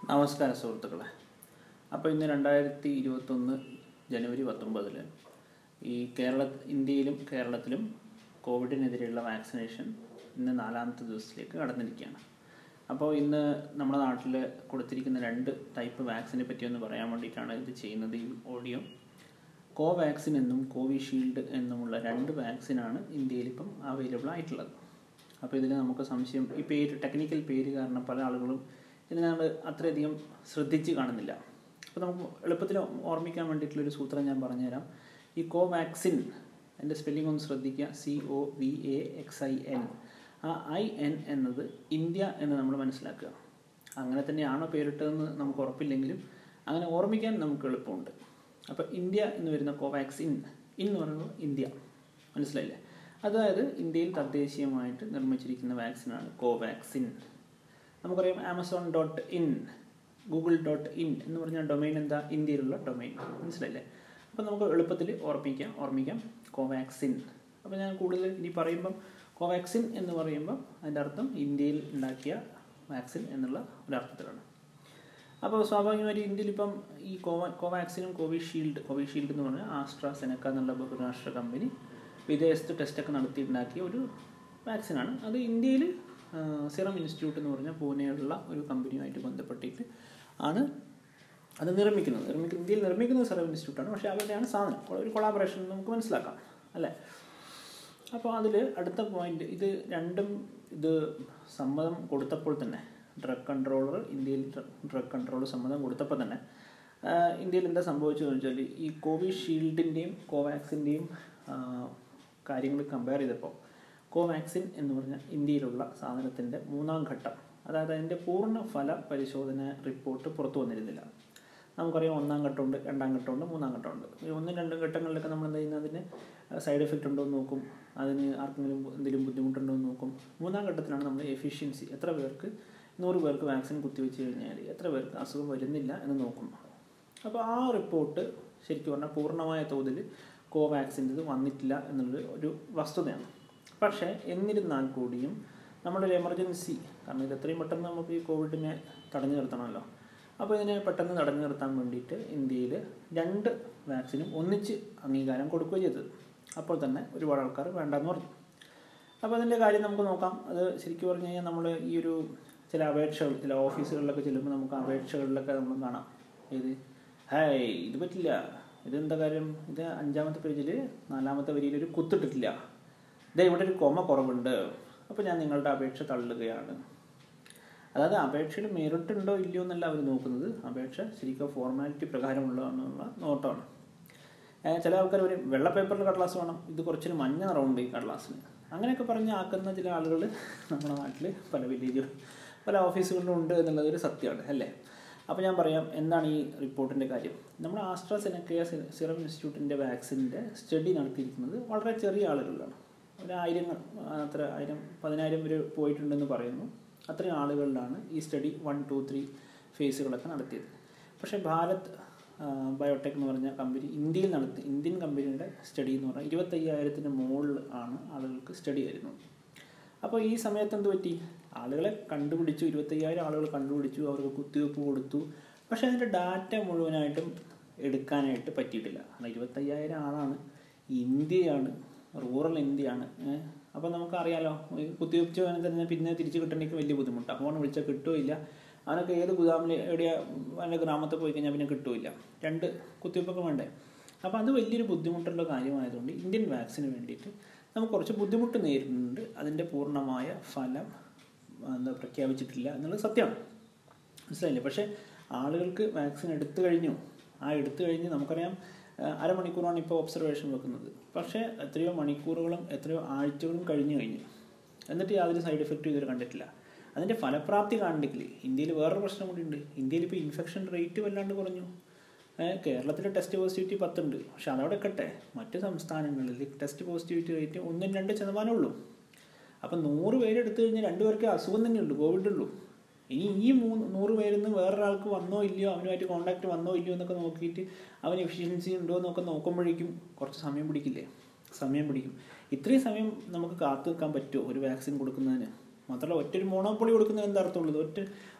നമസ്കാരം സുഹൃത്തുക്കളെ അപ്പോൾ ഇന്ന് രണ്ടായിരത്തി ഇരുപത്തൊന്ന് ജനുവരി പത്തൊമ്പതിൽ ഈ കേരള ഇന്ത്യയിലും കേരളത്തിലും കോവിഡിനെതിരെയുള്ള വാക്സിനേഷൻ ഇന്ന് നാലാമത്തെ ദിവസത്തിലേക്ക് കടന്നിരിക്കുകയാണ് അപ്പോൾ ഇന്ന് നമ്മുടെ നാട്ടിൽ കൊടുത്തിരിക്കുന്ന രണ്ട് ടൈപ്പ് വാക്സിനെ പറ്റി ഒന്ന് പറയാൻ വേണ്ടിയിട്ടാണ് ഇത് ചെയ്യുന്നത് ഈ ഓഡിയോ കോവാക്സിൻ എന്നും കോവിഷീൽഡ് എന്നുമുള്ള രണ്ട് വാക്സിനാണ് ഇന്ത്യയിൽ ഇപ്പം അവൈലബിൾ ആയിട്ടുള്ളത് അപ്പോൾ ഇതിൽ നമുക്ക് സംശയം ഈ പേര് ടെക്നിക്കൽ പേര് കാരണം പല ആളുകളും ഇത് നമ്മൾ അത്രയധികം ശ്രദ്ധിച്ച് കാണുന്നില്ല അപ്പോൾ നമുക്ക് എളുപ്പത്തിൽ ഓർമ്മിക്കാൻ വേണ്ടിയിട്ടുള്ളൊരു സൂത്രം ഞാൻ പറഞ്ഞുതരാം ഈ കോവാക്സിൻ എൻ്റെ സ്പെല്ലിംഗ് ഒന്ന് ശ്രദ്ധിക്കുക C O V A X I N ആ ഐ എൻ എന്നത് ഇന്ത്യ എന്ന് നമ്മൾ മനസ്സിലാക്കുക അങ്ങനെ തന്നെയാണോ പേരിട്ടതെന്ന് നമുക്ക് ഉറപ്പില്ലെങ്കിലും അങ്ങനെ ഓർമ്മിക്കാൻ നമുക്ക് എളുപ്പമുണ്ട് അപ്പോൾ ഇന്ത്യ എന്ന് വരുന്ന കോവാക്സിൻ എന്ന് പറയുന്നത് ഇന്ത്യ മനസ്സിലായില്ലേ അതായത് ഇന്ത്യയിൽ തദ്ദേശീയമായിട്ട് നിർമ്മിച്ചിരിക്കുന്ന വാക്സിനാണ് കോവാക്സിൻ നമുക്കറിയാം Amazon dot in Google dot in എന്ന് പറഞ്ഞ ഡൊമൈൻ എന്താ ഇന്ത്യയിലുള്ള ഡൊമൈൻ മനസ്സിലായില്ലേ അപ്പോൾ നമുക്ക് എളുപ്പത്തിൽ ഓർമ്മിക്കാം ഓർമ്മിക്കാം കോവാക്സിൻ അപ്പോൾ ഞാൻ കൂടുതൽ ഇനി പറയുമ്പം കോവാക്സിൻ എന്ന് പറയുമ്പം അതിൻ്റെ അർത്ഥം ഇന്ത്യയിൽ ഉണ്ടാക്കിയ വാക്സിൻ എന്നുള്ള ഒരർത്ഥത്തിലാണ് അപ്പോൾ സ്വാഭാവികമായിട്ട് ഇന്ത്യയിൽ ഇപ്പം ഈ കോവ കോവാക്സിനും കോവിഷീൽഡ് കോവിഷീൽഡ് എന്ന് പറഞ്ഞാൽ ആസ്ട്രാസെനക്ക എന്നുള്ള ബഹുരാഷ്ട്ര കമ്പനി വിദേശത്ത് ടെസ്റ്റൊക്കെ നടത്തിയിട്ടുണ്ടാക്കിയ ഒരു വാക്സിനാണ് അത് ഇന്ത്യയിൽ സിറം ഇൻസ്റ്റിറ്റ്യൂട്ട് എന്ന് പറഞ്ഞ പൂനെയുള്ള ഒരു കമ്പനിയുമായിട്ട് ബന്ധപ്പെട്ടിട്ട് ആണ് അത് നിർമ്മിക്കുന്നത് നിർമ്മിക്കുന്ന ഇന്ത്യയിൽ നിർമ്മിക്കുന്നത് സിറം ഇൻസ്റ്റിറ്റ്യൂട്ടാണ് പക്ഷേ അവരുടെയാണ് സാധനം ഒരു കൊളാബറേഷൻ നമുക്ക് മനസ്സിലാക്കാം അല്ലേ അപ്പോൾ അതിൽ അടുത്ത പോയിന്റ് ഇത് രണ്ടും ഇത് സമ്മതം കൊടുത്തപ്പോൾ തന്നെ ഡ്രഗ് കൺട്രോളർ ഇന്ത്യയിൽ ഡ്രഗ് കൺട്രോൾ സമ്മതം കൊടുത്തപ്പോൾ തന്നെ ഇന്ത്യയിൽ എന്താ സംഭവിച്ചതെന്ന് വെച്ചാൽ ഈ കോവിഷീൽഡിൻ്റെയും കോവാക്സിൻ്റെയും കാര്യങ്ങൾ കമ്പയർ ചെയ്തപ്പോൾ കോവാക്സിൻ എന്ന് പറഞ്ഞ ഇന്ത്യയിലുള്ള സാധനത്തിൻ്റെ മൂന്നാം ഘട്ടം അതായത് അതിൻ്റെ പൂർണ്ണ ഫല പരിശോധന റിപ്പോർട്ട് പുറത്തു വന്നിരുന്നില്ല നമുക്കറിയാം ഒന്നാം ഘട്ടമുണ്ട് രണ്ടാം ഘട്ടമുണ്ട് മൂന്നാം ഘട്ടമുണ്ട് ഈ ഒന്നും രണ്ടും ഘട്ടങ്ങളിലൊക്കെ നമ്മൾ എന്താ ചെയ്യുന്നത് അതിന് സൈഡ് എഫക്റ്റ് ഉണ്ടോ എന്ന് നോക്കും അതിന് ആർക്കെങ്കിലും എന്തെങ്കിലും ബുദ്ധിമുട്ടുണ്ടോ എന്ന് നോക്കും മൂന്നാം ഘട്ടത്തിലാണ് നമ്മൾ എഫിഷ്യൻസി എത്ര പേർക്ക് നൂറ് പേർക്ക് വാക്സിൻ കുത്തിവെച്ച് കഴിഞ്ഞാൽ എത്ര പേർക്ക് അസുഖം വരുന്നില്ല എന്ന് നോക്കും അപ്പോൾ ആ റിപ്പോർട്ട് ശരിക്കും പറഞ്ഞാൽ പൂർണ്ണമായ തോതിൽ കോവാക്സിൻ്റെ വന്നിട്ടില്ല എന്നുള്ളത് ഒരു വസ്തുതയാണ് പക്ഷേ എന്നിരുന്നാൽ കൂടിയും നമ്മളൊരു എമർജൻസി കാരണം ഇത് എത്രയും പെട്ടെന്ന് നമുക്ക് ഈ കോവിഡിനെ തടഞ്ഞു നിർത്തണമല്ലോ അപ്പോൾ ഇതിനെ പെട്ടെന്ന് തടഞ്ഞു നിർത്താൻ വേണ്ടിയിട്ട് ഇന്ത്യയിൽ രണ്ട് വാക്സിനും ഒന്നിച്ച് അംഗീകാരം കൊടുക്കുകയും ചെയ്തത് അപ്പോൾ തന്നെ ഒരുപാട് ആൾക്കാർ വേണ്ടെന്ന് പറഞ്ഞു അപ്പോൾ അതിൻ്റെ കാര്യം നമുക്ക് നോക്കാം അത് ശരിക്കും പറഞ്ഞു കഴിഞ്ഞാൽ നമ്മൾ ഈ ഒരു ചില അപേക്ഷകൾ ചില ഓഫീസുകളിലൊക്കെ ചെല്ലുമ്പോൾ നമുക്ക് അപേക്ഷകളിലൊക്കെ നമ്മൾ കാണാം ഏത് ഹായ് ഇത് പറ്റില്ല ഇതെന്താ കാര്യം ഇത് അഞ്ചാമത്തെ പേജിൽ നാലാമത്തെ വരിയിൽ ഒരു കുത്തിട്ടിട്ടില്ല ഇതേ ഇവിടെ ഒരു കൊമ കുറവുണ്ട് അപ്പോൾ ഞാൻ നിങ്ങളുടെ അപേക്ഷ തള്ളുകയാണ് അതായത് അപേക്ഷയുടെ മെറിറ്റ് ഉണ്ടോ ഇല്ലയോ എന്നല്ല അവർ നോക്കുന്നത് അപേക്ഷ ശരിക്കും ഫോർമാലിറ്റി പ്രകാരമുള്ളതാണെന്നുള്ള നോട്ടമാണ് ചില ആൾക്കാർ ഒരു വെള്ള പേപ്പറിൽ കടലാസ് വേണം ഇത് കുറച്ചൊരു മഞ്ഞ നിറമുണ്ട് ഈ കടലാസിന് അങ്ങനെയൊക്കെ പറഞ്ഞ് ആക്കുന്ന ചില ആളുകൾ നമ്മുടെ നാട്ടിൽ പല വില്ലേജ് പല ഓഫീസുകളിലും ഉണ്ട് എന്നുള്ളത് ഒരു സത്യമാണ് അല്ലേ അപ്പോൾ ഞാൻ പറയാം എന്താണ് ഈ റിപ്പോർട്ടിൻ്റെ കാര്യം നമ്മുടെ ആസ്ട്രാസെനക്കയ സിറം ഇൻസ്റ്റിറ്റ്യൂട്ടിൻ്റെ വാക്സിൻ്റെ സ്റ്റഡി നടത്തിയിരിക്കുന്നത് വളരെ ചെറിയ ആളുകളിലാണ് ഒരു ആയിരം അത്ര ആയിരം പതിനായിരം വരെ പോയിട്ടുണ്ടെന്ന് പറയുന്നു അത്രയും ആളുകളിലാണ് ഈ സ്റ്റഡി വൺ ടു ത്രീ ഫേസുകളൊക്കെ നടത്തിയത് പക്ഷേ ഭാരത് ബയോടെക് എന്ന് പറഞ്ഞ കമ്പനി ഇന്ത്യയിൽ നടത്തി ഇന്ത്യൻ കമ്പനിയുടെ സ്റ്റഡി എന്ന് പറഞ്ഞാൽ ഇരുപത്തയ്യായിരത്തിന് മുകളിൽ ആണ് ആളുകൾക്ക് സ്റ്റഡി വരുന്നത് അപ്പോൾ ഈ സമയത്ത് എന്ത് പറ്റി ആളുകളെ കണ്ടുപിടിച്ചു ഇരുപത്തയ്യായിരം ആളുകൾ കണ്ടുപിടിച്ചു അവർക്ക് കുത്തിവെപ്പ് കൊടുത്തു പക്ഷേ അതിൻ്റെ ഡാറ്റ മുഴുവനായിട്ടും എടുക്കാനായിട്ട് പറ്റിയിട്ടില്ല കാരണം ഇരുപത്തയ്യായിരം ആളാണ് ഇന്ത്യയാണ് റൂറൽ ഇന്ത്യയാണ് അപ്പോൾ നമുക്കറിയാലോ കുത്തിവെച്ച് തന്നെ പിന്നെ തിരിച്ച് കിട്ടണമെങ്കിൽ വലിയ ബുദ്ധിമുട്ടാണ് ഫോൺ വിളിച്ചാൽ കിട്ടുമില്ല അവനൊക്കെ ഏത് ഗുദാമിൽ എവിടെയാ വല്ല ഗ്രാമത്തിൽ പോയി കഴിഞ്ഞാൽ പിന്നെ കിട്ടുമില്ല രണ്ട് കുത്തിവെപ്പൊക്കെ വേണ്ടേ അപ്പോൾ അത് വലിയൊരു ബുദ്ധിമുട്ടുള്ള കാര്യമായതുകൊണ്ട് ഇന്ത്യൻ വാക്സിന് വേണ്ടിയിട്ട് നമുക്ക് കുറച്ച് ബുദ്ധിമുട്ട് നേരിടുന്നുണ്ട് അതിൻ്റെ പൂർണ്ണമായ ഫലം എന്താ പ്രഖ്യാപിച്ചിട്ടില്ല എന്നുള്ളത് സത്യമാണ് മനസ്സിലായില്ലേ പക്ഷേ ആളുകൾക്ക് വാക്സിൻ എടുത്തു കഴിഞ്ഞു ആ എടുത്തു കഴിഞ്ഞ് നമുക്കറിയാം അരമണിക്കൂറാണ് ഇപ്പോൾ ഒബ്സർവേഷൻ വെക്കുന്നത് പക്ഷേ എത്രയോ മണിക്കൂറുകളും എത്രയോ ആഴ്ചകളും കഴിഞ്ഞു കഴിഞ്ഞു എന്നിട്ട് യാതൊരു സൈഡ് എഫക്റ്റും ഇതുവരെ കണ്ടിട്ടില്ല അതിൻ്റെ ഫലപ്രാപ്തി കാണിക്കില്ല ഇന്ത്യയിൽ വേറൊരു പ്രശ്നം കൂടിയുണ്ട് ഇന്ത്യയിൽ ഇപ്പോൾ ഇൻഫെക്ഷൻ റേറ്റ് വല്ലാണ്ട് കുറഞ്ഞു കേരളത്തിൽ ടെസ്റ്റ് പോസിറ്റിവിറ്റി പത്തുണ്ട് പക്ഷെ അതവിടെ കട്ടെ മറ്റ് സംസ്ഥാനങ്ങളിൽ ടെസ്റ്റ് പോസിറ്റിവിറ്റി റേറ്റ് ഒന്നും രണ്ട് ശതമാനമേ ഉള്ളൂ അപ്പം നൂറ് പേര് എടുത്തു കഴിഞ്ഞാൽ രണ്ട് പേർക്ക് അസുഖം തന്നെയുള്ളൂ കോവിഡ് ഉള്ളൂ ഇനി ഈ മൂന്ന് നൂറ് പേരിൽ നിന്ന് വേറൊരാൾക്ക് വന്നോ ഇല്ലയോ അവനുമായിട്ട് കോൺടാക്ട് വന്നോ ഇല്ലയോ എന്നൊക്കെ നോക്കിയിട്ട് അവന് എഫിഷ്യൻസി ഉണ്ടോ എന്നൊക്കെ നോക്കുമ്പോഴേക്കും കുറച്ച് സമയം പിടിക്കില്ലേ സമയം പിടിക്കും ഇത്രയും സമയം നമുക്ക് കാത്തു നിൽക്കാൻ പറ്റുമോ ഒരു വാക്സിൻ കൊടുക്കുന്നതിന് മാത്രമല്ല ഒറ്റ ഒരു മോണോപ്പൊളി കൊടുക്കുന്നതിന് എന്താ അർത്ഥമുള്ളത് ഒറ്റ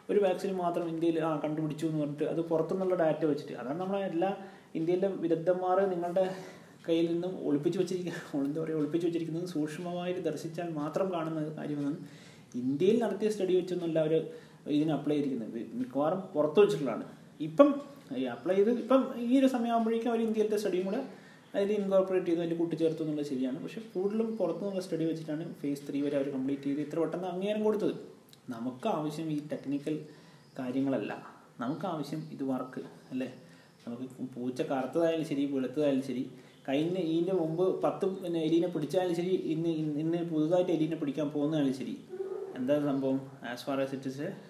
ഒരു വാക്സിൻ മാത്രം ഇന്ത്യയിൽ ആ കണ്ടുപിടിച്ചു എന്ന് പറഞ്ഞിട്ട് അത് പുറത്തുനിന്നുള്ള ഡാറ്റ വെച്ചിട്ട് അതാണ് നമ്മളെ എല്ലാ ഇന്ത്യയിലെ വിദഗ്ധന്മാർ നിങ്ങളുടെ കയ്യിൽ നിന്നും ഒളിപ്പിച്ച് വെച്ചിരിക്കുന്ന എന്താ പറയുക ഒളിപ്പിച്ച് വെച്ചിരിക്കുന്നത് സൂക്ഷ്മമായിട്ട് ദർശിച്ചാൽ മാത്രം കാണുന്ന കാര്യമെന്നാണ് ഇന്ത്യയിൽ നടത്തിയ സ്റ്റഡി വെച്ചൊന്നുമല്ല അവർ ഇതിന് അപ്ലൈ ചെയ്തിരിക്കുന്നത് മിക്കവാറും പുറത്ത് വെച്ചിട്ടുള്ളതാണ് ഇപ്പം ഈ അപ്ലൈ ചെയ്ത് ഇപ്പം ഈ ഒരു സമയമാകുമ്പോഴേക്കും അവർ ഇന്ത്യയിലത്തെ സ്റ്റഡിയും കൂടെ അതിൽ ഇൻകോർപ്പറേറ്റ് ചെയ്ത് അതിൽ കൂട്ടിച്ചേർത്തു എന്നുള്ളത് ശരിയാണ് പക്ഷേ കൂടുതലും പുറത്തുനിന്നുള്ള സ്റ്റഡി വെച്ചിട്ടാണ് ഫേസ് ത്രീ വരെ അവർ കംപ്ലീറ്റ് ചെയ്ത് ഇത്ര പെട്ടെന്ന് അംഗീകാരം കൊടുത്തത് നമുക്ക് ആവശ്യം ഈ ടെക്നിക്കൽ കാര്യങ്ങളല്ല നമുക്ക് ആവശ്യം ഇത് വർക്ക് അല്ലേ നമുക്ക് പൂച്ച കറുത്തതായാലും ശരി വെളുത്തതായാലും ശരി കഴിഞ്ഞ ഇതിൻ്റെ മുമ്പ് പത്ത് പിന്നെ എലീനെ പിടിച്ചാലും ശരി ഇന്ന് ഇന്ന് പുതുതായിട്ട് എലീനെ പിടിക്കാൻ പോകുന്നതായാലും ശരി എന്താ സംഭവം as far as it is a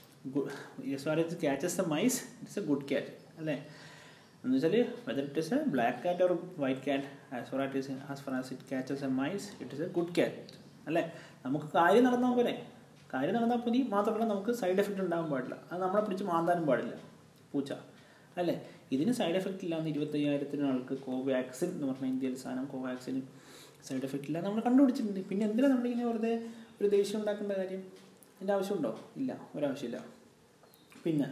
as far as catches a mice it's a good cat അല്ലേ എന്ന് വെച്ചാൽ whether it is a black cat or white cat as far at is as far as it catches a mice it is a good cat അല്ലേ നമുക്ക് കാര്യം നടന്നാൽ പോലെ കാര്യം നടന്നാൽ മതി മാത്രമല്ല നമുക്ക് സൈഡ് എഫക്റ്റ് ഉണ്ടാകാൻ പാടില്ല അത് നമ്മളെ പിടിച്ച് മാന്താനും പാടില്ല പൂച്ച അല്ലേ ഇതിന് സൈഡ് എഫക്റ്റ് ഇല്ലാന്ന് ഇരുപത്തയ്യായിരത്തിന് ആൾക്ക് കോവാക്സിൻ എന്ന് പറഞ്ഞ ഇന്ത്യയിൽ സാധനം കോവാക്സിന് സൈഡ് എഫക്റ്റ് ഇല്ല നമ്മൾ കണ്ടുപിടിച്ചിട്ടുണ്ട് പിന്നെ എന്തിനാണ് നമ്മളിങ്ങനെ വെറുതെ ഒരു ദേഷ്യം ഉണ്ടാക്കേണ്ട കാര്യം അതിൻ്റെ ആവശ്യമുണ്ടോ ഇല്ല ഒരാവശ്യമില്ല പിന്നെ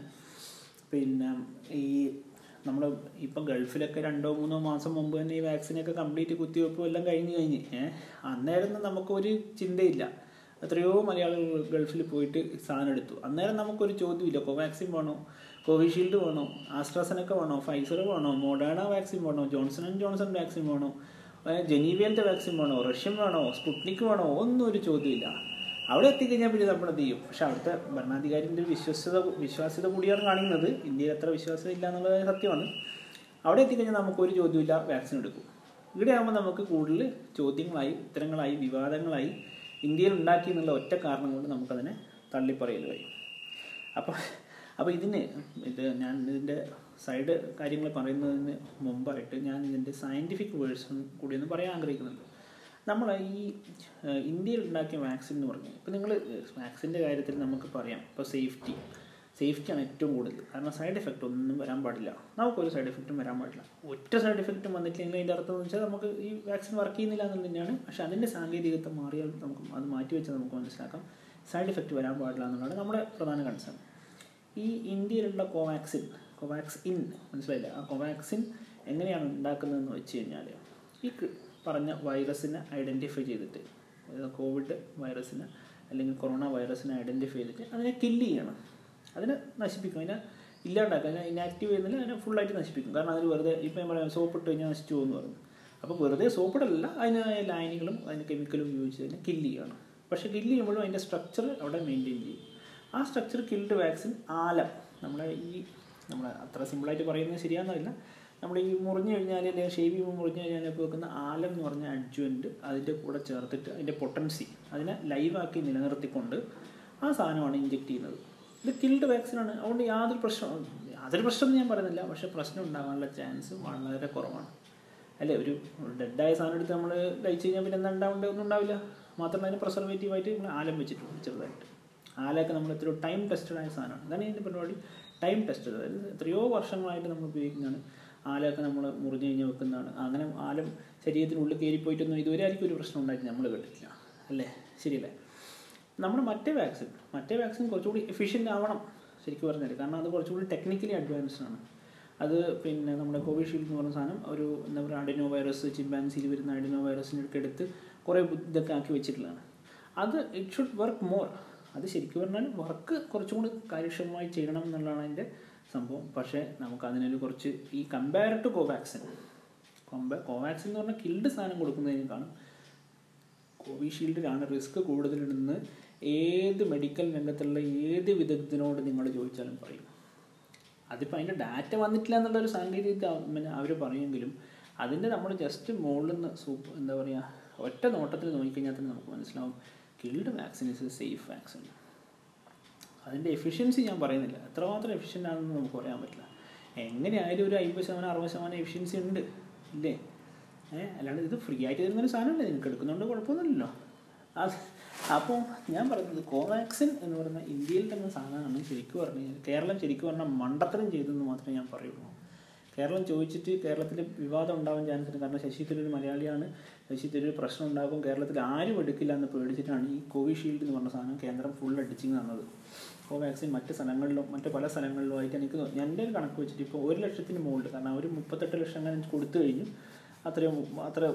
പിന്നെ ഈ നമ്മൾ ഇപ്പം ഗൾഫിലൊക്കെ രണ്ടോ മൂന്നോ മാസം മുമ്പ് തന്നെ ഈ വാക്സിനൊക്കെ കംപ്ലീറ്റ് കുത്തിവെപ്പും എല്ലാം കഴിഞ്ഞ് കഴിഞ്ഞ് ഏഹ് അന്നേരം നമുക്കൊരു ചിന്തയില്ല എത്രയോ മലയാളികൾ ഗൾഫിൽ പോയിട്ട് സാധനം എടുത്തു അന്നേരം നമുക്കൊരു ചോദ്യമില്ല കോവാക്സിൻ വേണോ കോവിഷീൽഡ് വേണോ ആസ്ട്രാസനൊക്കെ വേണോ ഫൈസർ വേണോ മോഡേണ വാക്സിൻ വേണോ ജോൺസൺ ആൻഡ് ജോൺസൺ വാക്സിൻ വേണോ ജനീവിയലിൻ്റെ വാക്സിൻ വേണോ റഷ്യൻ വേണോ സ്പുട്നിക് വേണോ ഒന്നും ഒരു ചോദ്യമില്ല അവിടെ എത്തിക്കഴിഞ്ഞാൽ പിന്നെ നമ്മളത് ചെയ്യും പക്ഷെ അവിടുത്തെ ഭരണാധികാരിൻ്റെ വിശ്വസ്യത വിശ്വാസ്യത കൂടിയാണ് കാണിക്കുന്നത് ഇന്ത്യയിൽ അത്ര വിശ്വാസ്യത ഇല്ല എന്നുള്ളത് സത്യമാണ് അവിടെ എത്തിക്കഴിഞ്ഞാൽ നമുക്കൊരു ചോദ്യമില്ല വാക്സിൻ എടുക്കും ഇവിടെ ആകുമ്പോൾ നമുക്ക് കൂടുതൽ ചോദ്യങ്ങളായി ഉത്തരങ്ങളായി വിവാദങ്ങളായി ഇന്ത്യയിൽ ഉണ്ടാക്കി എന്നുള്ള ഒറ്റ കാരണം കൊണ്ട് നമുക്കതിനെ തള്ളിപ്പറയൽ കഴിയും അപ്പോൾ അപ്പോൾ ഇതിന് ഇത് ഞാൻ ഇതിൻ്റെ സൈഡ് കാര്യങ്ങൾ പറയുന്നതിന് മുമ്പായിട്ട് ഞാൻ ഇതിൻ്റെ സയൻറ്റിഫിക് വേഴ്സൺ കൂടി ഒന്ന് പറയാൻ ആഗ്രഹിക്കുന്നുണ്ട് നമ്മൾ ഈ ഇന്ത്യയിൽ ഉണ്ടാക്കിയ വാക്സിൻ എന്ന് പറഞ്ഞു ഇപ്പോൾ നിങ്ങൾ വാക്സിൻ്റെ കാര്യത്തിൽ നമുക്ക് പറയാം ഇപ്പോൾ സേഫ്റ്റി സേഫ്റ്റിയാണ് ഏറ്റവും കൂടുതൽ കാരണം സൈഡ് എഫക്റ്റ് ഒന്നും വരാൻ പാടില്ല നമുക്കൊരു സൈഡ് എഫക്റ്റും വരാൻ പാടില്ല ഒറ്റ സൈഡ് എഫക്റ്റും വന്നിട്ടില്ലെങ്കിൽ അതിൻ്റെ അർത്ഥം എന്ന് വെച്ചാൽ നമുക്ക് ഈ വാക്സിൻ വർക്ക് ചെയ്യുന്നില്ല എന്ന് തന്നെയാണ് പക്ഷേ അതിൻ്റെ സാങ്കേതികത്വം മാറിയാൽ നമുക്ക് അത് മാറ്റി വെച്ചാൽ നമുക്ക് മനസ്സിലാക്കാം സൈഡ് എഫക്റ്റ് വരാൻ പാടില്ല എന്നുള്ളതാണ് നമ്മുടെ പ്രധാന കൺസേൺ ഈ ഇന്ത്യയിലുള്ള കോവാക്സിൻ കോവാക്സിൻ മനസ്സിലായില്ല ആ കോവാക്സിൻ എങ്ങനെയാണ് ഉണ്ടാക്കുന്നതെന്ന് വെച്ച് കഴിഞ്ഞാൽ ഈ പറഞ്ഞ വൈറസിനെ ഐഡൻറ്റിഫൈ ചെയ്തിട്ട് കോവിഡ് വൈറസിനെ അല്ലെങ്കിൽ കൊറോണ വൈറസിനെ ഐഡൻറ്റിഫൈ ചെയ്തിട്ട് അതിനെ കില്ല് ചെയ്യണം അതിനെ നശിപ്പിക്കും അതിനെ ഇല്ലാണ്ടാക്കുക അതിനെ ഇനാക്റ്റീവ് ചെയ്യുന്നില്ല അതിനെ ഫുള്ളായിട്ട് നശിപ്പിക്കും കാരണം അതിന് വെറുതെ ഇപ്പം ഞാൻ പറയാം സോപ്പിട്ട് കഴിഞ്ഞാൽ നശിച്ചു പോകുമെന്ന് പറഞ്ഞു അപ്പോൾ വെറുതെ സോപ്പിടല്ല അതിനായ ലൈനുകളും അതിന് കെമിക്കലും ഉപയോഗിച്ച് അതിനെ കില്ല് ചെയ്യണം പക്ഷേ കില്ല് ചെയ്യുമ്പോഴും അതിൻ്റെ സ്ട്രക്ചർ അവിടെ മെയിൻറ്റെയിൻ ചെയ്യും ആ സ്ട്രക്ചർ കിൽഡ് വാക്സിൻ ആലം നമ്മളെ ഈ നമ്മളെ അത്ര സിമ്പിളായിട്ട് പറയുന്നത് ശരിയാണെന്നില്ല നമ്മൾ ഈ മുറിഞ്ഞു കഴിഞ്ഞാൽ അല്ലെങ്കിൽ ഷേവ് ചെയ്യുമ്പോൾ മുറിഞ്ഞു കഴിഞ്ഞാൽ ഇപ്പോൾ വെക്കുന്ന ആലം എന്ന് പറഞ്ഞ അഡ്ജുവൻറ്റ് അതിൻ്റെ കൂടെ ചേർത്തിട്ട് അതിൻ്റെ പൊട്ടൻസി അതിനെ ലൈവാക്കി നിലനിർത്തിക്കൊണ്ട് ആ സാധനമാണ് ഇഞ്ചെക്ട് ചെയ്യുന്നത് ഇത് കിൽഡ് വാക്സിനാണ് അതുകൊണ്ട് യാതൊരു പ്രശ്നം യാതൊരു പ്രശ്നമൊന്നും ഞാൻ പറയുന്നില്ല പക്ഷേ പ്രശ്നം ഉണ്ടാകാനുള്ള ചാൻസ് വളരെ കുറവാണ് അല്ലേ ഒരു ഡെഡായ സാധനം എടുത്ത് നമ്മൾ കഴിച്ച് കഴിഞ്ഞാൽ പിന്നെ എന്താ ഉണ്ടാവേണ്ടത് ഒന്നും ഉണ്ടാവില്ല മാത്രമല്ല അതിന് പ്രിസർവേറ്റീവായിട്ട് നമ്മൾ ആലം വെച്ചിട്ടുണ്ട് ചെറുതായിട്ട് ആലൊക്കെ നമ്മൾ എത്രയോ ടൈം ടെസ്റ്റഡ് ആയ സാധനമാണ് അതാണ് ഇതിൻ്റെ പരിപാടി ടൈം ടെസ്റ്റഡ് അതായത് എത്രയോ വർഷങ്ങളായിട്ട് നമ്മൾ ഉപയോഗിക്കുന്നതാണ് ആലൊക്കെ നമ്മൾ മുറിഞ്ഞു കഴിഞ്ഞ് വെക്കുന്നതാണ് അങ്ങനെ ആലം ശരീരത്തിനുള്ളിൽ കയറിപ്പോയിട്ടൊന്നും ഇതുവരെ ആയിരിക്കും ഒരു പ്രശ്നം ഉണ്ടായിട്ട് നമ്മൾ കേട്ടിട്ടില്ല അല്ലേ ശരിയല്ലേ നമ്മുടെ മറ്റേ വാക്സിൻ മറ്റേ വാക്സിൻ കുറച്ചുകൂടി എഫിഷ്യൻ്റ് ആവണം ശരിക്കും പറഞ്ഞാൽ കാരണം അത് കുറച്ചുകൂടി ടെക്നിക്കലി അഡ്വാൻസ്ഡ് ആണ് അത് പിന്നെ നമ്മുടെ കോവിഷീൽഡ് എന്ന് പറഞ്ഞ സാധനം ഒരു എന്താ പറയുക അഡിനോ വൈറസ് ചിമ്പാൻസിയിൽ വരുന്ന അഡിനോ വൈറസിനൊക്കെ എടുത്ത് കുറേ ഇതൊക്കെ ആക്കി വെച്ചിട്ടുള്ളതാണ് അത് ഇറ്റ് ഷുഡ് വർക്ക് മോർ അത് ശരിക്കും പറഞ്ഞാൽ വർക്ക് കുറച്ചും കൂടി കാര്യക്ഷമമായി ചെയ്യണം എന്നുള്ളതാണ് അതിൻ്റെ സംഭവം പക്ഷേ നമുക്ക് അതിനൊരു കുറച്ച് ഈ കമ്പയർ ടു കോവാക്സിൻ കൊമ്പ കോവാക്സിൻ എന്ന് പറഞ്ഞാൽ കിൽഡ് സാധനം കൊടുക്കുന്നതിനേക്കാളും കോവിഷീൽഡിലാണ് റിസ്ക് കൂടുതലുണ്ടെന്ന് ഏത് മെഡിക്കൽ രംഗത്തുള്ള ഏത് വിദഗ്ധനോട് നിങ്ങൾ ചോദിച്ചാലും പറയും അതിപ്പോൾ അതിൻ്റെ ഡാറ്റ വന്നിട്ടില്ല എന്നുള്ളൊരു സാങ്കേതികത പിന്നെ അവർ പറയുമെങ്കിലും അതിൻ്റെ നമ്മൾ ജസ്റ്റ് മുകളിൽ നിന്ന് സൂപ്പ് എന്താ പറയുക ഒറ്റ നോട്ടത്തിൽ നോക്കിക്കഴിഞ്ഞാൽ തന്നെ നമുക്ക് മനസ്സിലാവും killed vaccine is a safe vaccine അതിൻ്റെ എഫിഷ്യൻസി ഞാൻ പറയുന്നില്ല എത്രമാത്രം എഫിഷ്യൻ്റ് ആണെന്ന് നമുക്ക് പറയാൻ പറ്റില്ല എങ്ങനെയായാലും ഒരു അമ്പത് ശതമാനം അറുപത് ശതമാനം എഫിഷ്യൻസി ഉണ്ട് ഇല്ലേ ഏഹ് അല്ലാണ്ട് ഇത് ഫ്രീ ആയിട്ട് തരുന്നൊരു സാധനമല്ലേ നിങ്ങൾക്ക് എടുക്കുന്നുണ്ട് കുഴപ്പമൊന്നുമില്ലല്ലോ അത് അപ്പോൾ ഞാൻ പറയുന്നത് കോവാക്സിൻ എന്ന് പറയുന്ന ഇന്ത്യയിൽ തന്നെ സാധനമാണ് ശരിക്കും പറഞ്ഞു കഴിഞ്ഞാൽ കേരളം ശരിക്കും പറഞ്ഞാൽ മണ്ടത്തരം ചെയ്തെന്ന് മാത്രമേ ഞാൻ പറയുള്ളൂ കേരളം ചോദിച്ചിട്ട് കേരളത്തിൽ വിവാദം ഉണ്ടാവാൻ ചാൻസ് ഉണ്ട് കാരണം ശശി തരൂർ മലയാളിയാണ് ശശി തരൂർ പ്രശ്നം ഉണ്ടാകും കേരളത്തിൽ ആരും എടുക്കില്ല എന്ന് പേടിച്ചിട്ടാണ് ഈ കോവിഷീൽഡ് എന്ന് പറഞ്ഞ സാധനം കേന്ദ്രം ഫുൾ അടിച്ചിങ് തന്നത് കോവാക്സിൻ മറ്റ് സ്ഥലങ്ങളിലും മറ്റ് പല സ്ഥലങ്ങളിലും ആയിട്ട് എനിക്ക് തോന്നി എൻ്റെ ഒരു കണക്ക് വെച്ചിട്ട് ഇപ്പോൾ ഒരു ലക്ഷത്തിന് മുകളിൽ കാരണം അവർ മുപ്പത്തെട്ട് ലക്ഷം അങ്ങനെ കൊടുത്തു കഴിഞ്ഞു അത്രയും അത്ര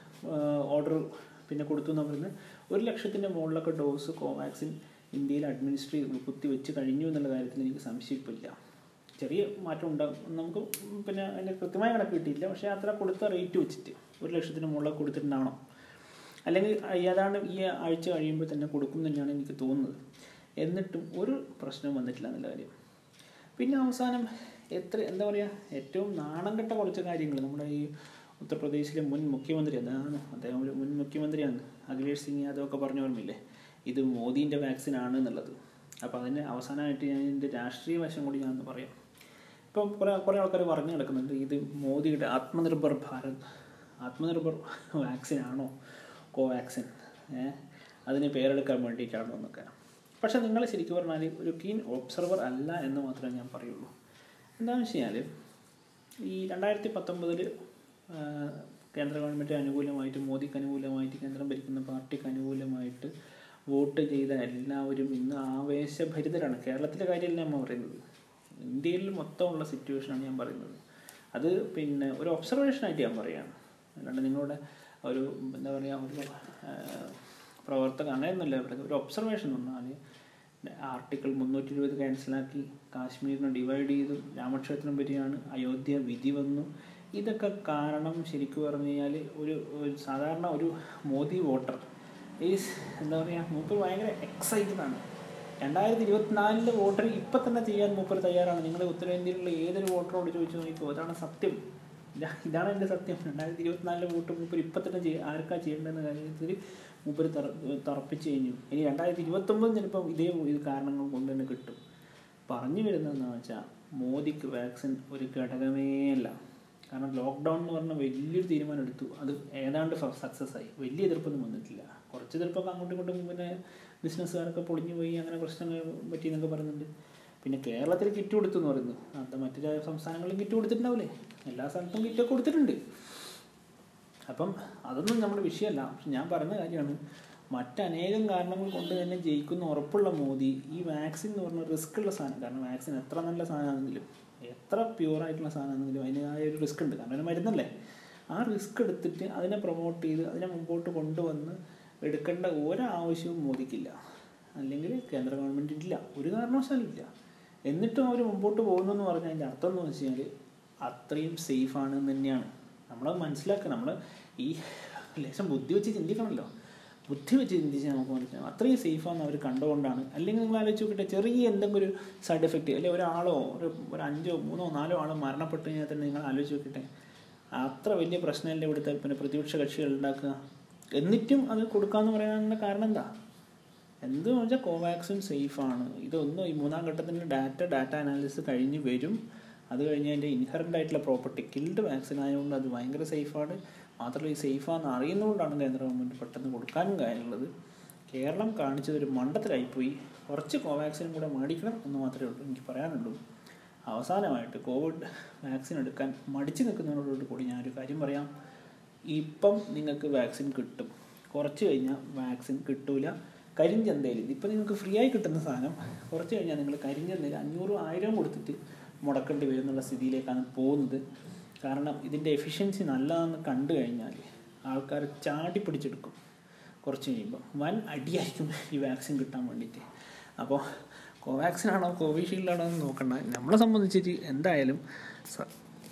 ഓർഡർ പിന്നെ കൊടുത്തു എന്ന് പറയുന്നത് ഒരു ലക്ഷത്തിൻ്റെ മുകളിലൊക്കെ ഡോസ് കോവാക്സിൻ ഇന്ത്യയിൽ അഡ്മിനിസ്ട്രി കുത്തി വെച്ച് കഴിഞ്ഞു എന്നുള്ള കാര്യത്തിൽ എനിക്ക് സംശയിപ്പില്ല ചെറിയ മാറ്റം ഉണ്ടാകും നമുക്ക് പിന്നെ അതിൻ്റെ കൃത്യമായ കണക്ക് കിട്ടിയില്ല പക്ഷേ അത്ര കൊടുത്ത റേറ്റ് വെച്ചിട്ട് ഒരു ലക്ഷത്തിന് മുകളിൽ കൊടുത്തിട്ടുണ്ടാവണം അല്ലെങ്കിൽ ഏതാണ്ട് ഈ ആഴ്ച കഴിയുമ്പോൾ തന്നെ കൊടുക്കും തന്നെയാണ് എനിക്ക് തോന്നുന്നത് എന്നിട്ടും ഒരു പ്രശ്നവും വന്നിട്ടില്ല എന്നുള്ള കാര്യം പിന്നെ അവസാനം എത്ര എന്താ പറയുക ഏറ്റവും നാണം കെട്ട കുറച്ച് കാര്യങ്ങൾ നമ്മുടെ ഈ ഉത്തർപ്രദേശിലെ മുൻ മുഖ്യമന്ത്രി അതാണ് അദ്ദേഹം ഒരു മുൻ മുഖ്യമന്ത്രിയാണ് അഖിലേഷ് സിംഗ് യാദവ് ഒക്കെ പറഞ്ഞ ഓർമ്മയില്ലേ ഇത് മോദീൻ്റെ വാക്സിൻ ആണ് എന്നുള്ളത് അപ്പോൾ അതിന് അവസാനമായിട്ട് ഞാൻ ഇതിൻ്റെ രാഷ്ട്രീയ വശം കൂടി ഞാൻ പറയാം ഇപ്പം കുറേ കുറേ ആൾക്കാർ പറഞ്ഞു കിടക്കുന്നുണ്ട് ഇത് മോദിയുടെ ആത്മനിർഭർ ഭാരത് ആത്മനിർഭർ വാക്സിൻ ആണോ കോവാക്സിൻ ഏഹ് അതിന് പേരെടുക്കാൻ വേണ്ടിയിട്ടാണോ എന്നൊക്കെ പക്ഷെ നിങ്ങൾ ശരിക്കും പറഞ്ഞാൽ ഒരു കീൻ ഒബ്സർവർ അല്ല എന്ന് മാത്രമേ ഞാൻ പറയുള്ളൂ എന്താണെന്ന് വെച്ച് കഴിഞ്ഞാൽ ഈ രണ്ടായിരത്തി പത്തൊമ്പതിൽ കേന്ദ്ര ഗവൺമെൻറ് അനുകൂലമായിട്ട് മോദിക്ക് അനുകൂലമായിട്ട് കേന്ദ്രം ഭരിക്കുന്ന പാർട്ടിക്ക് അനുകൂലമായിട്ട് വോട്ട് ചെയ്ത എല്ലാവരും ഇന്ന് ആവേശഭരിതരാണ് കേരളത്തിലെ കാര്യമല്ല നമ്മൾ പറയുന്നത് ഇന്ത്യയിൽ മൊത്തമുള്ള സിറ്റുവേഷനാണ് ഞാൻ പറയുന്നത് അത് പിന്നെ ഒരു ഒബ്സർവേഷനായിട്ട് ഞാൻ പറയുകയാണ് അല്ലാണ്ട് നിങ്ങളുടെ ഒരു എന്താ പറയുക ഒരു പ്രവർത്തക അങ്ങനെയൊന്നുമില്ല പറയുന്നത് ഒരു ഒബ്സർവേഷൻ പറഞ്ഞാൽ ആർട്ടിക്കിൾ മുന്നൂറ്റി ഇരുപത് ക്യാൻസലാക്കി കാശ്മീരിനെ ഡിവൈഡ് ചെയ്തു രാമക്ഷേത്രം വരികയാണ് അയോധ്യ വിധി വന്നു ഇതൊക്കെ കാരണം ശരിക്കും പറഞ്ഞു കഴിഞ്ഞാൽ ഒരു ഒരു സാധാരണ ഒരു മോദി വോട്ടർ ഈ എന്താ പറയുക മൂപ്പർ ഭയങ്കര എക്സൈറ്റഡ് ആണ് രണ്ടായിരത്തി ഇരുപത്തിനാലിലെ വോട്ടർ ഇപ്പം തന്നെ ചെയ്യാൻ മൂപ്പർ തയ്യാറാണ് നിങ്ങൾ ഉത്തരേന്ത്യയിലുള്ള ഏതൊരു വോട്ടറോട് ചോദിച്ചു നോക്കിക്കോ അതാണ് സത്യം ഇതാ- ഇതാണ് എൻ്റെ സത്യം രണ്ടായിരത്തി ഇരുപത്തിനാലിലെ വോട്ട് മൂപ്പർ ഇപ്പം തന്നെ ചെയ്യ ആർക്കാ ചെയ്യേണ്ടതെന്ന കാര്യത്തിൽ മൂപ്പർ തറ തറപ്പിച്ച് കഴിഞ്ഞു ഇനി രണ്ടായിരത്തി ഇരുപത്തൊമ്പത് ചിലപ്പോൾ ഇതേ ഇത് കാരണങ്ങൾ കൊണ്ട് തന്നെ കിട്ടും പറഞ്ഞു വരുന്നതെന്ന് വെച്ചാൽ മോദിക്ക് വാക്സിൻ ഒരു ഘടകമേ അല്ല കാരണം ലോക്ക്ഡൗൺ എന്ന് പറഞ്ഞ വലിയൊരു തീരുമാനം എടുത്തു അത് ഏതാണ്ട് സക്സസ് ആയി വലിയ എതിർപ്പൊന്നും വന്നിട്ടില്ല കുറച്ച് എതിർപ്പൊക്കെ അങ്ങോട്ടും ഇങ്ങോട്ടും പിന്നെ ബിസിനസ്സുകാരൊക്കെ പൊളിഞ്ഞു പോയി അങ്ങനെ പ്രശ്നങ്ങൾ പറ്റി എന്നൊക്കെ പറയുന്നുണ്ട് പിന്നെ കേരളത്തിൽ കിറ്റ് കൊടുത്തു എന്ന് പറയുന്നു അത് മറ്റു രാ- സംസ്ഥാനങ്ങളിലും കിറ്റ് കൊടുത്തിട്ടുണ്ടാവില്ലേ എല്ലാ സ്ഥലത്തും കിറ്റൊക്കെ കൊടുത്തിട്ടുണ്ട് അപ്പം അതൊന്നും നമ്മുടെ വിഷയമല്ല പക്ഷെ ഞാൻ പറയുന്ന കാര്യമാണ് മറ്റനേകം കാരണങ്ങൾ കൊണ്ട് തന്നെ ജയിക്കുന്ന ഉറപ്പുള്ള മോദി ഈ വാക്സിൻ എന്ന് പറഞ്ഞ റിസ്ക് ഉള്ള സാധനം കാരണം വാക്സിൻ എത്ര നല്ല സാധനമാണെങ്കിലും എത്ര പ്യുവറായിട്ടുള്ള സാധനമാണെങ്കിലും അതിൻ്റെതായ ഒരു റിസ്ക് ഉണ്ട് കാരണം ഒരു മരുന്നല്ലേ ആ റിസ്ക് എടുത്തിട്ട് അതിനെ പ്രൊമോട്ട് ചെയ്ത് അതിനെ മുമ്പോട്ട് കൊണ്ടുവന്ന് എടുക്കേണ്ട ഒരാവശ്യവും മോദിക്കില്ല അല്ലെങ്കിൽ കേന്ദ്ര ഗവൺമെൻറ് ഇല്ല ഒരു കാരണവശാലും ഇല്ല എന്നിട്ടും അവർ മുമ്പോട്ട് പോകുന്നു എന്ന് പറഞ്ഞാൽ അതിൻ്റെ അർത്ഥം എന്ന് വെച്ച് കഴിഞ്ഞാൽ അത്രയും സേഫ് ആണ് എന്ന് തന്നെയാണ് നമ്മളത് മനസ്സിലാക്കുക നമ്മൾ ഈ ലേശം ബുദ്ധി വെച്ച് ചിന്തിക്കണമല്ലോ ബുദ്ധി വെച്ച് ചിന്തിച്ച് നമുക്ക് മനസ്സിലാവും അത്രയും സേഫാന്ന് അവർ കണ്ടുകൊണ്ടാണ് അല്ലെങ്കിൽ നിങ്ങൾ ആലോചിച്ച് നോക്കട്ടെ ചെറിയ എന്തെങ്കിലും ഒരു സൈഡ് എഫക്റ്റ് അല്ലെങ്കിൽ ഒരാളോ ഒരു ഒരു അഞ്ചോ മൂന്നോ നാലോ ആളോ മരണപ്പെട്ട് കഴിഞ്ഞാൽ തന്നെ നിങ്ങൾ ആലോചിച്ച് നോക്കട്ടെ അത്ര വലിയ പ്രശ്നമല്ലേ ഇവിടുത്തെ പിന്നെ പ്രതിപക്ഷ കക്ഷികൾ ഉണ്ടാക്കുക എന്നിട്ടും അത് കൊടുക്കാന്ന് പറയാനുള്ള കാരണം എന്താ എന്തെന്ന് വെച്ചാൽ കോവാക്സിൻ സേഫാണ് ഇതൊന്നും ഈ മൂന്നാം ഘട്ടത്തിൻ്റെ ഡാറ്റ ഡാറ്റ അനാലിസിസ് കഴിഞ്ഞ് വരും അത് കഴിഞ്ഞ് അതിൻ്റെ ഇൻഹറൻ്റ് ആയിട്ടുള്ള പ്രോപ്പർട്ടി കിൽഡ് വാക്സിൻ ആയതുകൊണ്ട് അത് ഭയങ്കര സേഫാണ് മാത്രമല്ല ഈ സേഫാന്ന് അറിയുന്നതുകൊണ്ടാണ് കേന്ദ്ര ഗവൺമെൻറ് പെട്ടെന്ന് കൊടുക്കാനും കാര്യമുള്ളത് കേരളം കാണിച്ചതൊരു മണ്ടത്തിലായിപ്പോയി കുറച്ച് കോവാക്സിനും കൂടെ മേടിക്കണം എന്ന് മാത്രമേ ഉള്ളൂ എനിക്ക് പറയാനുള്ളൂ അവസാനമായിട്ട് കോവിഡ് വാക്സിൻ എടുക്കാൻ മടിച്ചു നിൽക്കുന്നതിനോട് കൂടി ഞാനൊരു കാര്യം പറയാം ഇപ്പം നിങ്ങൾക്ക് വാക്സിൻ കിട്ടും കുറച്ച് കഴിഞ്ഞാൽ വാക്സിൻ കിട്ടൂല കരിഞ്ചന്തയിൽ ഇപ്പം നിങ്ങൾക്ക് ഫ്രീ ആയി കിട്ടുന്ന സാധനം കുറച്ച് കഴിഞ്ഞാൽ നിങ്ങൾ കരിഞ്ചന്തയിൽ അഞ്ഞൂറും ആയിരം കൊടുത്തിട്ട് മുടക്കേണ്ടി വരും എന്നുള്ള സ്ഥിതിയിലേക്കാണ് പോകുന്നത് കാരണം ഇതിൻ്റെ എഫിഷ്യൻസി നല്ലതാണെന്ന് കണ്ടു കഴിഞ്ഞാൽ ആൾക്കാർ ചാടി പിടിച്ചെടുക്കും കുറച്ച് കഴിയുമ്പോൾ വൻ അടിയായിരിക്കും ഈ വാക്സിൻ കിട്ടാൻ വേണ്ടിയിട്ട് അപ്പോൾ കോവാക്സിൻ ആണോ കോവിഷീൽഡ് ആണോ എന്ന് നോക്കണ്ട നമ്മളെ സംബന്ധിച്ചിട്ട് എന്തായാലും സ-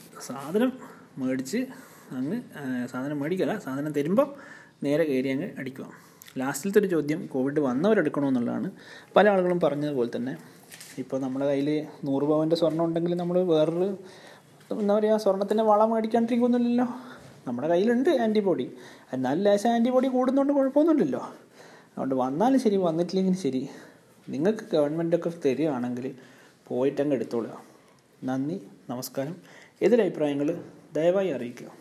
സാധനം മേടിച്ച് അങ്ങ് ആ, സാധനം മേടിക്കല സാധനം തരുമ്പോൾ നേരെ കയറി അങ്ങ് അടിക്കുക ലാസ്റ്റിലത്തെ ഒരു ചോദ്യം കോവിഡ് വന്നവരെടുക്കണോ എന്നുള്ളതാണ് പല ആളുകളും പറഞ്ഞതുപോലെ തന്നെ ഇപ്പോൾ നമ്മുടെ കയ്യിൽ നൂറ് പവൻ്റെ സ്വർണ്ണം ഉണ്ടെങ്കിൽ നമ്മൾ വേറൊരു എന്താ പറയുക സ്വർണത്തിൻ്റെ വള മേടിക്കാണ്ടിരിക്കുന്നില്ലല്ലോ നമ്മുടെ കയ്യിലുണ്ട് ആൻറ്റിബോഡി എന്നാലും ലേശം ആൻറ്റിബോഡി കൂടുന്നതുകൊണ്ട് കുഴപ്പമൊന്നുമില്ലല്ലോ അതുകൊണ്ട് വന്നാലും ശരി വന്നിട്ടില്ലെങ്കിൽ ശരി നിങ്ങൾക്ക് ഗവൺമെൻറ്റൊക്കെ തരികയാണെങ്കിൽ പോയിട്ടങ്ങ് എടുത്തോളുക നന്ദി നമസ്കാരം എതിരഭിപ്രായങ്ങൾ ദയവായി അറിയിക്കുക